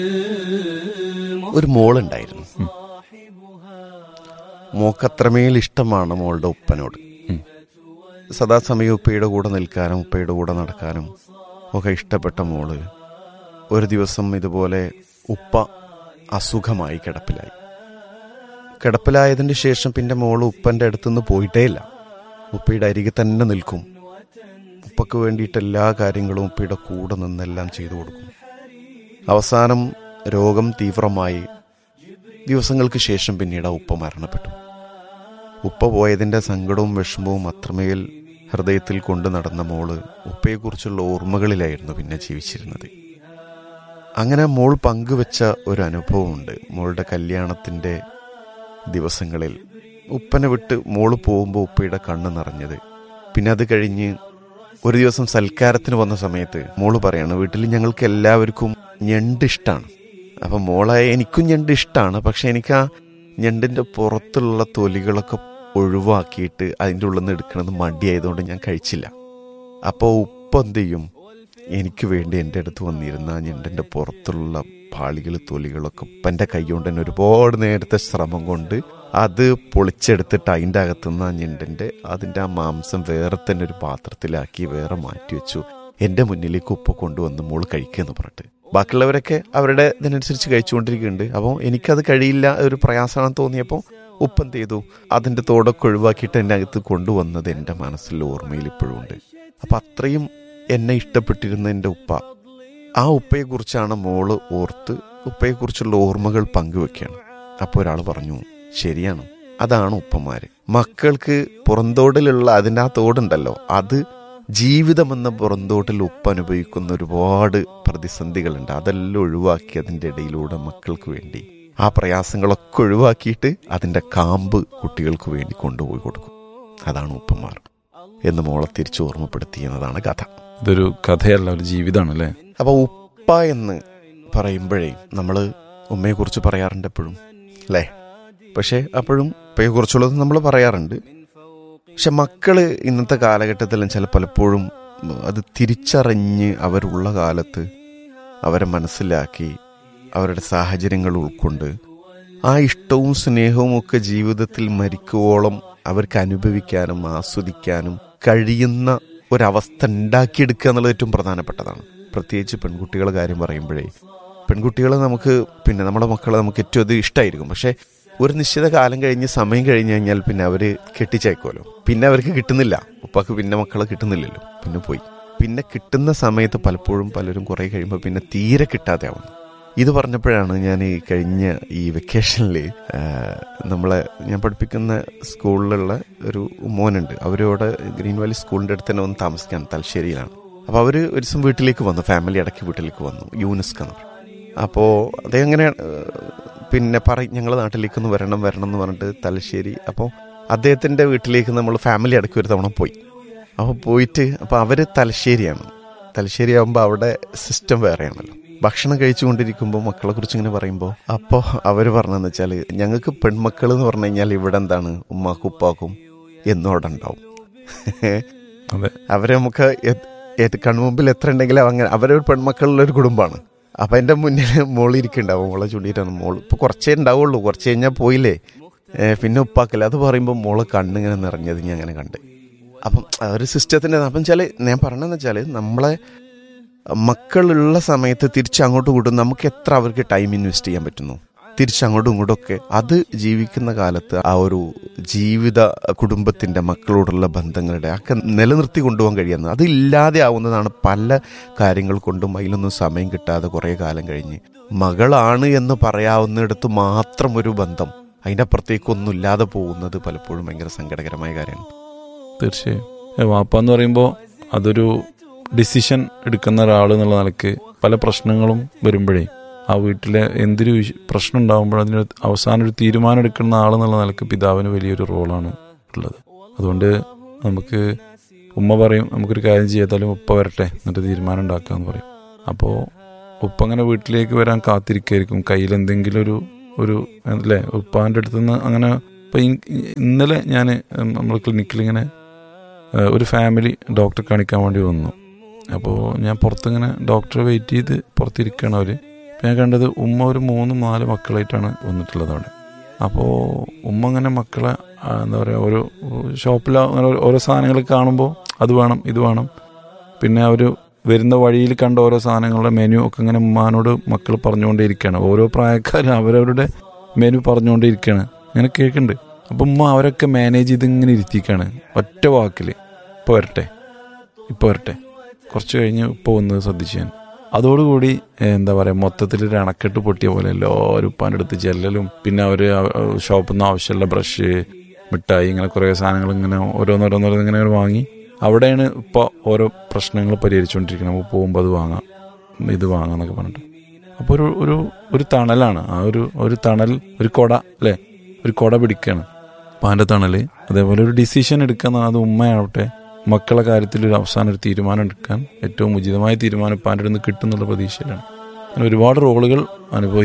ഒരു മോളുണ്ടായിരുന്നു മോക്ക് അത്രമേൽ ഇഷ്ടമാണ് മോളുടെ ഉപ്പനോട് സദാസമയം ഉപ്പയുടെ കൂടെ നിൽക്കാനും ഉപ്പയുടെ കൂടെ നടക്കാനും ഒക്കെ ഇഷ്ടപ്പെട്ട മോള് ഒരു ദിവസം ഇതുപോലെ ഉപ്പ അസുഖമായി കിടപ്പിലായി കിടപ്പിലായതിന് ശേഷം പിന്നെ മോള് ഉപ്പന്റെ അടുത്തുനിന്ന് പോയിട്ടേ ഇല്ല ഉപ്പയുടെ അരികെ തന്നെ നിൽക്കും ഉപ്പക്ക് വേണ്ടിയിട്ട് എല്ലാ കാര്യങ്ങളും ഉപ്പയുടെ കൂടെ നിന്നെല്ലാം ചെയ്തു കൊടുക്കും അവസാനം രോഗം തീവ്രമായി ദിവസങ്ങൾക്ക് ശേഷം പിന്നീട് ആ ഉപ്പ മരണപ്പെട്ടു ഉപ്പ പോയതിൻ്റെ സങ്കടവും വിഷമവും അത്രമേൽ ഹൃദയത്തിൽ കൊണ്ടു നടന്ന മോള് ഉപ്പയെക്കുറിച്ചുള്ള ഓർമ്മകളിലായിരുന്നു പിന്നെ ജീവിച്ചിരുന്നത് അങ്ങനെ മോൾ പങ്കുവെച്ച ഒരു അനുഭവമുണ്ട് മോളുടെ കല്യാണത്തിൻ്റെ ദിവസങ്ങളിൽ ഉപ്പനെ വിട്ട് മോള് പോകുമ്പോൾ ഉപ്പയുടെ കണ്ണ് നിറഞ്ഞത് പിന്നെ അത് കഴിഞ്ഞ് ഒരു ദിവസം സൽക്കാരത്തിന് വന്ന സമയത്ത് മോള് പറയാണ് വീട്ടിൽ ഞങ്ങൾക്ക് എല്ലാവർക്കും ഞണ്ട് ഇഷ്ടമാണ് അപ്പം മോളെ എനിക്കും ഞണ്ട് ഇഷ്ടമാണ് പക്ഷെ എനിക്ക് ആ ഞണ്ടിൻ്റെ പുറത്തുള്ള തൊലികളൊക്കെ ഒഴിവാക്കിയിട്ട് അതിൻ്റെ ഉള്ളിൽ നിന്ന് എടുക്കണത് മടിയായതുകൊണ്ട് ഞാൻ കഴിച്ചില്ല അപ്പോൾ ഉപ്പ എന്ത് ചെയ്യും എനിക്ക് വേണ്ടി എൻ്റെ അടുത്ത് വന്നിരുന്ന ആ ഞണ്ടിൻ്റെ പുറത്തുള്ള പാളികൾ തൊലികളൊക്കെ ഉപ്പൻ്റെ കൈ കൊണ്ട് തന്നെ ഒരുപാട് നേരത്തെ ശ്രമം കൊണ്ട് അത് പൊളിച്ചെടുത്തിട്ട് അതിൻ്റെ അകത്തുനിന്ന് ആ ഞണ്ടിൻ്റെ അതിൻ്റെ ആ മാംസം വേറെ തന്നെ ഒരു പാത്രത്തിലാക്കി വേറെ മാറ്റി വെച്ചു എൻ്റെ മുന്നിലേക്ക് ഉപ്പ കൊണ്ടുവന്ന് മോള് കഴിക്കുമെന്ന് പറഞ്ഞിട്ട് ബാക്കിയുള്ളവരൊക്കെ അവരുടെ ഇതിനനുസരിച്ച് കഴിച്ചുകൊണ്ടിരിക്കുന്നുണ്ട് അപ്പോൾ എനിക്കത് കഴിയില്ല ഒരു പ്രയാസമാണെന്ന് തോന്നിയപ്പോൾ ഉപ്പ എന്ത് ചെയ്തു അതിൻ്റെ തോടൊക്കെ ഒഴിവാക്കിയിട്ട് എൻ്റെ അകത്ത് കൊണ്ടുവന്നത് എൻ്റെ മനസ്സിൽ ഓർമ്മയിൽ ഇപ്പോഴും ഉണ്ട് അപ്പം അത്രയും എന്നെ ഇഷ്ടപ്പെട്ടിരുന്ന എൻ്റെ ഉപ്പ ആ ഉപ്പയെക്കുറിച്ചാണ് മോള് ഓർത്ത് ഉപ്പയെക്കുറിച്ചുള്ള ഓർമ്മകൾ പങ്കുവെക്കുകയാണ് അപ്പോൾ ഒരാൾ പറഞ്ഞു ശരിയാണ് അതാണ് ഉപ്പമാര് മക്കൾക്ക് പുറന്തോടിലുള്ള അതിൻ്റെ ആ തോടുണ്ടല്ലോ അത് ജീവിതമെന്ന പുറന്തോട്ടിൽ ഉപ്പ് അനുഭവിക്കുന്ന ഒരുപാട് പ്രതിസന്ധികളുണ്ട് അതെല്ലാം ഒഴിവാക്കി അതിൻ്റെ ഇടയിലൂടെ മക്കൾക്ക് വേണ്ടി ആ പ്രയാസങ്ങളൊക്കെ ഒഴിവാക്കിയിട്ട് അതിൻ്റെ കാമ്പ് കുട്ടികൾക്ക് വേണ്ടി കൊണ്ടുപോയി കൊടുക്കും അതാണ് ഉപ്പമാർ എന്ന് മോളെ തിരിച്ചു ഓർമ്മപ്പെടുത്തിയെന്നതാണ് കഥ ഇതൊരു കഥയല്ല ഒരു ജീവിതമാണ് അല്ലേ അപ്പോൾ ഉപ്പ എന്ന് പറയുമ്പോഴേ നമ്മൾ ഉമ്മയെക്കുറിച്ച് പറയാറുണ്ട് എപ്പോഴും അല്ലേ പക്ഷേ അപ്പോഴും ഉപ്പയെക്കുറിച്ചുള്ളത് നമ്മൾ പറയാറുണ്ട് പക്ഷെ മക്കള് ഇന്നത്തെ കാലഘട്ടത്തിലും ചില പലപ്പോഴും അത് തിരിച്ചറിഞ്ഞ് അവരുള്ള കാലത്ത് അവരെ മനസ്സിലാക്കി അവരുടെ സാഹചര്യങ്ങൾ ഉൾക്കൊണ്ട് ആ ഇഷ്ടവും സ്നേഹവും ഒക്കെ ജീവിതത്തിൽ മരിക്കുവോളം അവർക്ക് അനുഭവിക്കാനും ആസ്വദിക്കാനും കഴിയുന്ന ഒരവസ്ഥ ഉണ്ടാക്കിയെടുക്കുക എന്നുള്ളത് ഏറ്റവും പ്രധാനപ്പെട്ടതാണ് പ്രത്യേകിച്ച് പെൺകുട്ടികളുടെ കാര്യം പറയുമ്പോഴേ പെൺകുട്ടികളെ നമുക്ക് പിന്നെ നമ്മുടെ മക്കളെ നമുക്ക് ഏറ്റവും അത് ഇഷ്ടമായിരിക്കും പക്ഷേ ഒരു നിശ്ചിത കാലം കഴിഞ്ഞ് സമയം കഴിഞ്ഞ് കഴിഞ്ഞാൽ പിന്നെ അവർ കെട്ടിച്ചേക്കുമല്ലോ പിന്നെ അവർക്ക് കിട്ടുന്നില്ല ഉപ്പാക്ക് പിന്നെ മക്കളെ കിട്ടുന്നില്ലല്ലോ പിന്നെ പോയി പിന്നെ കിട്ടുന്ന സമയത്ത് പലപ്പോഴും പലരും കുറേ കഴിയുമ്പോൾ പിന്നെ തീരെ കിട്ടാതെ ആവുന്നു ഇത് പറഞ്ഞപ്പോഴാണ് ഞാൻ ഈ കഴിഞ്ഞ ഈ വെക്കേഷനിൽ നമ്മളെ ഞാൻ പഠിപ്പിക്കുന്ന സ്കൂളിലുള്ള ഒരു മോനുണ്ട് അവരോട് ഗ്രീൻ വാലി സ്കൂളിൻ്റെ അടുത്ത് തന്നെ ഒന്ന് താമസിക്കാൻ തലശ്ശേരിയിലാണ് അപ്പോൾ അവർ ഒരു ദിവസം വീട്ടിലേക്ക് വന്നു ഫാമിലി അടക്കി വീട്ടിലേക്ക് വന്നു യൂനിസ്ക് എന്ന് പറയും അപ്പോൾ അദ്ദേഹം ഇങ്ങനെ പിന്നെ പറയും ഞങ്ങളുടെ നാട്ടിലേക്ക് ഒന്ന് വരണം വരണം എന്ന് പറഞ്ഞിട്ട് തലശ്ശേരി അപ്പോൾ അദ്ദേഹത്തിൻ്റെ വീട്ടിലേക്ക് നമ്മൾ ഫാമിലി അടക്കി ഒരു തവണ പോയി അപ്പോൾ പോയിട്ട് അപ്പോൾ അവർ തലശ്ശേരിയാണ് തലശ്ശേരി ആകുമ്പോൾ അവിടെ സിസ്റ്റം വേറെയാണല്ലോ ഭക്ഷണം കഴിച്ചുകൊണ്ടിരിക്കുമ്പോൾ മക്കളെ കുറിച്ച് ഇങ്ങനെ പറയുമ്പോൾ അപ്പോൾ അവർ പറഞ്ഞതെന്ന് വെച്ചാൽ ഞങ്ങൾക്ക് പെൺമക്കൾ എന്ന് പറഞ്ഞു കഴിഞ്ഞാൽ ഇവിടെ എന്താണ് ഉമ്മാക്കും ഉപ്പാക്കും എന്നും അവിടെ ഉണ്ടാവും അതെ അവരെ നമുക്ക് കൺമുമ്പിൽ എത്ര ഉണ്ടെങ്കിലും അങ്ങനെ അവരൊരു പെൺമക്കളുള്ള ഒരു കുടുംബമാണ് അപ്പം എൻ്റെ മുന്നിൽ മോള് ഇരിക്കുന്നുണ്ടാവും മോളെ ചൂണ്ടിയിട്ടാണ് മോള് ഇപ്പോൾ കുറച്ചേ ഉണ്ടാവുള്ളൂ കുറച്ച് കഴിഞ്ഞാൽ പോയില്ലേ പിന്നെ ഉപ്പാക്കല്ല അത് പറയുമ്പോൾ മോള് കണ്ണിങ്ങനെ നിറഞ്ഞത് ഞാൻ അങ്ങനെ കണ്ട് അപ്പം ഒരു സിസ്റ്റത്തിൻ്റെ അപ്പം വെച്ചാൽ ഞാൻ പറഞ്ഞതെന്ന് വെച്ചാൽ നമ്മളെ മക്കളുള്ള സമയത്ത് തിരിച്ചങ്ങോട്ടും ഇങ്ങോട്ടും നമുക്ക് എത്ര അവർക്ക് ടൈം ഇൻവെസ്റ്റ് ചെയ്യാൻ പറ്റുന്നു തിരിച്ചങ്ങോട്ടും ഇങ്ങോട്ടും ഒക്കെ അത് ജീവിക്കുന്ന കാലത്ത് ആ ഒരു ജീവിത കുടുംബത്തിന്റെ മക്കളോടുള്ള ബന്ധങ്ങളുടെ ഒക്കെ നിലനിർത്തി കൊണ്ടുപോകാൻ കഴിയുന്നത് അത് ഇല്ലാതെ ആവുന്നതാണ് പല കാര്യങ്ങൾ കൊണ്ടും അതിലൊന്നും സമയം കിട്ടാതെ കുറേ കാലം കഴിഞ്ഞ് മകളാണ് എന്ന് പറയാവുന്നിടത്ത് മാത്രം ഒരു ബന്ധം അതിൻ്റെ അപ്പുറത്തേക്കൊന്നും ഇല്ലാതെ പോകുന്നത് പലപ്പോഴും ഭയങ്കര സങ്കടകരമായ കാര്യമാണ് തീർച്ചയായും വാപ്പ എന്ന് പറയുമ്പോൾ അതൊരു ഡിസിഷൻ എടുക്കുന്ന ഒരാൾ എന്നുള്ള നിലക്ക് പല പ്രശ്നങ്ങളും വരുമ്പോഴേ ആ വീട്ടിലെ എന്തൊരു പ്രശ്നം ഉണ്ടാകുമ്പോൾ അതിന് അവസാനം ഒരു തീരുമാനം എടുക്കുന്ന ആളെന്നുള്ള നിലക്ക് പിതാവിന് വലിയൊരു റോളാണ് ഉള്ളത് അതുകൊണ്ട് നമുക്ക് ഉമ്മ പറയും നമുക്കൊരു കാര്യം ചെയ്യാത്താലും ഉപ്പ വരട്ടെ എന്നിട്ട് തീരുമാനം ഉണ്ടാക്കാന്ന് പറയും അപ്പോൾ ഉപ്പ അങ്ങനെ വീട്ടിലേക്ക് വരാൻ കാത്തിരിക്കായിരിക്കും കയ്യിൽ എന്തെങ്കിലും ഒരു ഒരു അല്ലേ ഉപ്പാൻ്റെ അടുത്ത് നിന്ന് അങ്ങനെ ഇപ്പം ഇന്നലെ ഞാൻ നമ്മൾ ക്ലിനിക്കിൽ ഇങ്ങനെ ഒരു ഫാമിലി ഡോക്ടറെ കാണിക്കാൻ വേണ്ടി വന്നു അപ്പോൾ ഞാൻ പുറത്തിങ്ങനെ ഡോക്ടറെ വെയിറ്റ് ചെയ്ത് പുറത്തിരിക്കുകയാണ് അവർ ഞാൻ കണ്ടത് ഉമ്മ ഒരു മൂന്ന് നാല് മക്കളായിട്ടാണ് വന്നിട്ടുള്ളത് അവിടെ അപ്പോൾ ഉമ്മ അങ്ങനെ മക്കളെ ആ, എന്താ പറയുക ഒരു ഷോപ്പിൽ അങ്ങനെ ഓരോ സാധനങ്ങൾ കാണുമ്പോൾ അത് വേണം ഇത് വേണം പിന്നെ അവർ വരുന്ന വഴിയിൽ കണ്ട ഓരോ സാധനങ്ങളുടെ മെനു ഒക്കെ ഇങ്ങനെ ഉമ്മാനോട് മക്കൾ പറഞ്ഞുകൊണ്ടേയിരിക്കുകയാണ് ഓരോ പ്രായക്കാരും അവരവരുടെ മെനു പറഞ്ഞുകൊണ്ടേയിരിക്കുകയാണ് അങ്ങനെ കേൾക്കുന്നുണ്ട് അപ്പം ഉമ്മ അവരൊക്കെ മാനേജ് ചെയ്ത് ഇങ്ങനെ ഇരുത്തിക്കാണ് ഒറ്റ വാക്കിൽ ഇപ്പോൾ വരട്ടെ ഇപ്പോൾ വരട്ടെ കുറച്ച് കഴിഞ്ഞ് ഇപ്പോൾ ഒന്ന് ശ്രദ്ധിച്ചു ഞാൻ അതോടുകൂടി ഏഹ്, എന്താ പറയുക മൊത്തത്തിൽ ഒരു അണക്കെട്ട് പൊട്ടിയ പോലെ എല്ലാവരും ഉപ്പാൻ്റെ അടുത്ത് ചെല്ലലും പിന്നെ അവർ ഷോപ്പിൽ നിന്ന് ആവശ്യമുള്ള ബ്രഷ് മിഠായി ഇങ്ങനെ കുറേ സാധനങ്ങൾ ഇങ്ങനെ ഓരോന്നോരോന്നോരോന്ന് ഇങ്ങനെ വാങ്ങി അവിടെയാണ് ഇപ്പോൾ ഓരോ പ്രശ്നങ്ങൾ പരിഹരിച്ചുകൊണ്ടിരിക്കുന്നത് നമുക്ക് പോകുമ്പോൾ അത് വാങ്ങാം ഇത് വാങ്ങാം എന്നൊക്കെ പറഞ്ഞിട്ട് അപ്പോൾ ഒരു ഒരു ഒരു തണലാണ് ആ ഒരു ഒരു തണൽ ഒരു കൊട അല്ലേ ഒരു കൊട പിടിക്കുകയാണ് അപ്പം അതിൻ്റെ തണൽ അതേപോലെ ഒരു ഡിസിഷൻ എടുക്കുന്ന അത് ഉമ്മയാവട്ടെ മക്കളെ കാര്യത്തിൽ ഒരു അവസാനം ഒരു തീരുമാനം എടുക്കാൻ ഏറ്റവും ഉചിതമായ തീരുമാനം ഇപ്പം അതിൻ്റെ നിന്ന് കിട്ടുന്നുള്ള പ്രതീക്ഷയിലാണ് അങ്ങനെ ഒരുപാട് റോളുകൾ അനുഭവിക്കും